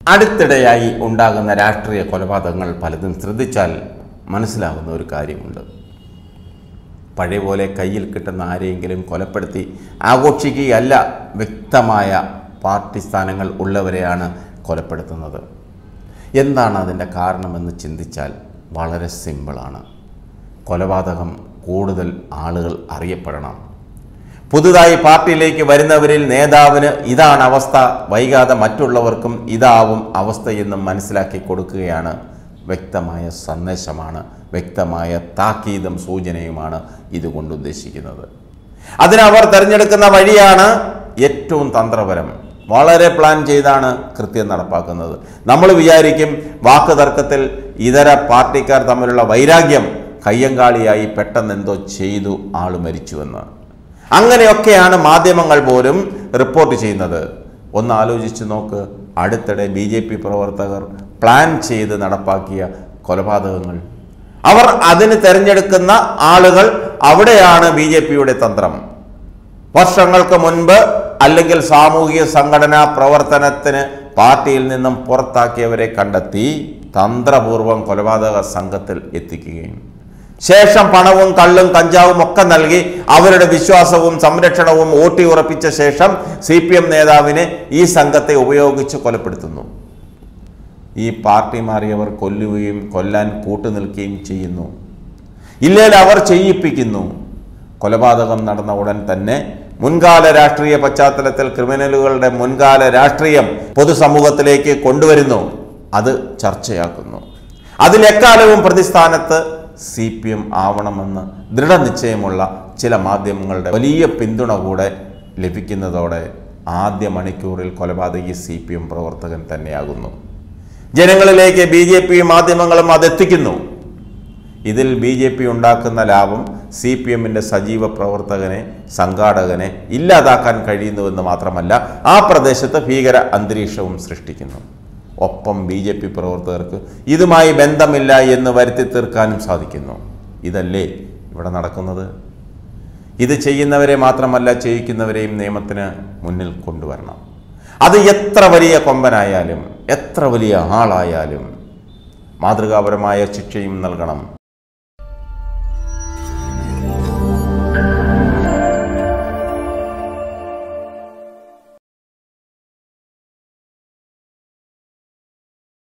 അടുത്തിടെയായി ഉണ്ടാകുന്ന രാഷ്ട്രീയ കൊലപാതകങ്ങൾ പലതും ശ്രദ്ധിച്ചാൽ മനസ്സിലാകുന്ന ഒരു കാര്യമുണ്ട് പഴയ പോലെ കയ്യിൽ കിട്ടുന്ന ആരെയെങ്കിലും കൊലപ്പെടുത്തി ആഘോഷിക്കുകയല്ല വ്യക്തമായ പാർട്ടി സ്ഥാനങ്ങൾ ഉള്ളവരെയാണ് കൊലപ്പെടുത്തുന്നത് എന്താണ് അതിൻ്റെ കാരണമെന്ന് ചിന്തിച്ചാൽ വളരെ സിമ്പിളാണ് കൊലപാതകം കൂടുതൽ ആളുകൾ അറിയപ്പെടണം പുതുതായി പാർട്ടിയിലേക്ക് വരുന്നവരിൽ നേതാവിന് ഇതാണ് അവസ്ഥ വൈകാതെ മറ്റുള്ളവർക്കും ഇതാവും അവസ്ഥയെന്നും മനസ്സിലാക്കി കൊടുക്കുകയാണ് വ്യക്തമായ സന്ദേശമാണ് വ്യക്തമായ താക്കീതും സൂചനയുമാണ് ഇതുകൊണ്ട് ഉദ്ദേശിക്കുന്നത് അതിനവർ തിരഞ്ഞെടുക്കുന്ന വഴിയാണ് ഏറ്റവും തന്ത്രപരം വളരെ പ്ലാൻ ചെയ്താണ് കൃത്യം നടപ്പാക്കുന്നത് നമ്മൾ വിചാരിക്കും വാക്ക് തർക്കത്തിൽ ഇതര പാർട്ടിക്കാർ തമ്മിലുള്ള വൈരാഗ്യം കയ്യങ്കാളിയായി പെട്ടെന്ന് എന്തോ ചെയ്തു ആൾ മരിച്ചുവെന്ന് അങ്ങനെയൊക്കെയാണ് മാധ്യമങ്ങൾ പോലും റിപ്പോർട്ട് ചെയ്യുന്നത് ഒന്ന് ആലോചിച്ച് നോക്ക് അടുത്തിടെ ബി ജെ പി പ്രവർത്തകർ പ്ലാൻ ചെയ്ത് നടപ്പാക്കിയ കൊലപാതകങ്ങൾ അവർ അതിന് തിരഞ്ഞെടുക്കുന്ന ആളുകൾ അവിടെയാണ് ബി ജെ പിയുടെ തന്ത്രം വർഷങ്ങൾക്ക് മുൻപ് അല്ലെങ്കിൽ സാമൂഹിക സംഘടനാ പ്രവർത്തനത്തിന് പാർട്ടിയിൽ നിന്നും പുറത്താക്കിയവരെ കണ്ടെത്തി തന്ത്രപൂർവം കൊലപാതക സംഘത്തിൽ എത്തിക്കുകയും ശേഷം പണവും കള്ളും കഞ്ചാവും ഒക്കെ നൽകി അവരുടെ വിശ്വാസവും സംരക്ഷണവും ഊട്ടി ഉറപ്പിച്ച ശേഷം സി പി എം നേതാവിനെ ഈ സംഘത്തെ ഉപയോഗിച്ച് കൊലപ്പെടുത്തുന്നു ഈ പാർട്ടി മാറിയവർ കൊല്ലുകയും കൊല്ലാൻ കൂട്ടുനിൽക്കുകയും ചെയ്യുന്നു ഇല്ലേൽ അവർ ചെയ്യിപ്പിക്കുന്നു കൊലപാതകം നടന്ന ഉടൻ തന്നെ മുൻകാല രാഷ്ട്രീയ പശ്ചാത്തലത്തിൽ ക്രിമിനലുകളുടെ മുൻകാല രാഷ്ട്രീയം പൊതുസമൂഹത്തിലേക്ക് കൊണ്ടുവരുന്നു അത് ചർച്ചയാക്കുന്നു അതിലെക്കാലവും പ്രതിസ്ഥാനത്ത് സി പി എം ആവണമെന്ന് ദൃഢനിശ്ചയമുള്ള ചില മാധ്യമങ്ങളുടെ വലിയ പിന്തുണ കൂടെ ലഭിക്കുന്നതോടെ ആദ്യ മണിക്കൂറിൽ കൊലപാതകി സി പി എം പ്രവർത്തകൻ തന്നെയാകുന്നു ജനങ്ങളിലേക്ക് ബി ജെ പി മാധ്യമങ്ങളും അതെത്തിക്കുന്നു ഇതിൽ ബി ജെ പി ഉണ്ടാക്കുന്ന ലാഭം സി പി എമ്മിൻ്റെ സജീവ പ്രവർത്തകനെ സംഘാടകനെ ഇല്ലാതാക്കാൻ കഴിയുന്നുവെന്ന് മാത്രമല്ല ആ പ്രദേശത്ത് ഭീകര അന്തരീക്ഷവും സൃഷ്ടിക്കുന്നു ഒപ്പം ബി ജെ പി പ്രവർത്തകർക്ക് ഇതുമായി ബന്ധമില്ല എന്ന് വരുത്തി തീർക്കാനും സാധിക്കുന്നു ഇതല്ലേ ഇവിടെ നടക്കുന്നത് ഇത് ചെയ്യുന്നവരെ മാത്രമല്ല ചെയ്യിക്കുന്നവരെയും നിയമത്തിന് മുന്നിൽ കൊണ്ടുവരണം അത് എത്ര വലിയ കൊമ്പനായാലും എത്ര വലിയ ആളായാലും മാതൃകാപരമായ ശിക്ഷയും നൽകണം